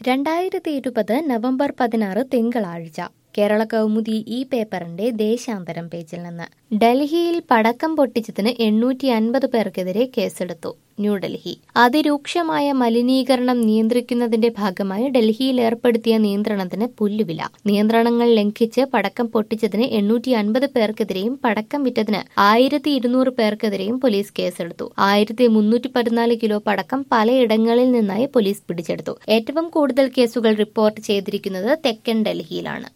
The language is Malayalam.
രണ്ടായിരത്തി ഇരുപത് നവംബർ പതിനാറ് തിങ്കളാഴ്ച കേരള കൗമുദി ഈ പേപ്പറിന്റെ ദേശാന്തരം പേജിൽ നിന്ന് ഡൽഹിയിൽ പടക്കം പൊട്ടിച്ചതിന് എണ്ണൂറ്റി അൻപത് പേർക്കെതിരെ കേസെടുത്തു ന്യൂഡൽഹി അതിരൂക്ഷമായ മലിനീകരണം നിയന്ത്രിക്കുന്നതിന്റെ ഭാഗമായി ഡൽഹിയിൽ ഏർപ്പെടുത്തിയ നിയന്ത്രണത്തിന് പുല്ലുവില നിയന്ത്രണങ്ങൾ ലംഘിച്ച് പടക്കം പൊട്ടിച്ചതിന് എണ്ണൂറ്റി അൻപത് പേർക്കെതിരെയും പടക്കം വിറ്റതിന് ആയിരത്തി ഇരുന്നൂറ് പേർക്കെതിരെയും പോലീസ് കേസെടുത്തു ആയിരത്തി മുന്നൂറ്റി പതിനാല് കിലോ പടക്കം പലയിടങ്ങളിൽ നിന്നായി പോലീസ് പിടിച്ചെടുത്തു ഏറ്റവും കൂടുതൽ കേസുകൾ റിപ്പോർട്ട് ചെയ്തിരിക്കുന്നത് തെക്കൻ ഡൽഹിയിലാണ്